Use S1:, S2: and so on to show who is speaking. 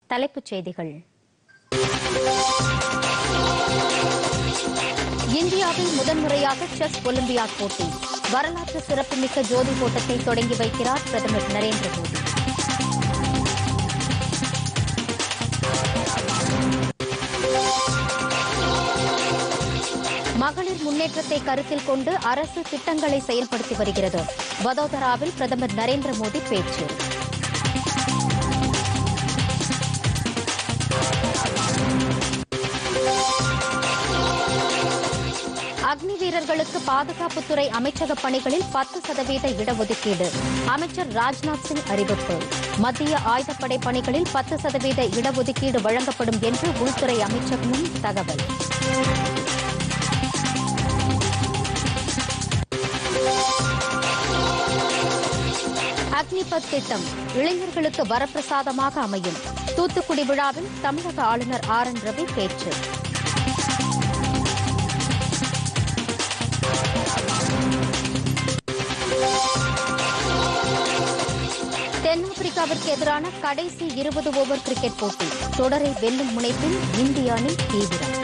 S1: தலைப்புச் செய்திகள் இந்தியாவில் முதன்முறையாக செஸ் ஒலிம்பியாட் போட்டி வரலாற்று சிறப்புமிக்க ஜோதி ஓட்டத்தை தொடங்கி வைக்கிறார் பிரதமர் நரேந்திர மோடி மகளிர் முன்னேற்றத்தை கருத்தில் கொண்டு அரசு திட்டங்களை செயல்படுத்தி வருகிறது வதோதராவில் பிரதமர் நரேந்திர மோடி பேச்சு அக்னி வீரர்களுக்கு பாதுகாப்புத்துறை அமைச்சக பணிகளில் பத்து சதவீத இடஒதுக்கீடு அமைச்சர் ராஜ்நாத் சிங் அறிவிப்பு மத்திய ஆயுதப்படை பணிகளில் பத்து சதவீத இடஒதுக்கீடு வழங்கப்படும் என்று உள்துறை அமைச்சகமும் தகவல் அக்னிபத் திட்டம் இளைஞர்களுக்கு வரப்பிரசாதமாக அமையும் தூத்துக்குடி விழாவில் தமிழக ஆளுநர் ஆர் என் ரவி பேச்சு தென்னாப்பிரிக்காவிற்கு எதிரான கடைசி இருபது ஓவர் கிரிக்கெட் போட்டி தொடரை வெல்லும் முனைப்பில் இந்திய அணி தீவிரம்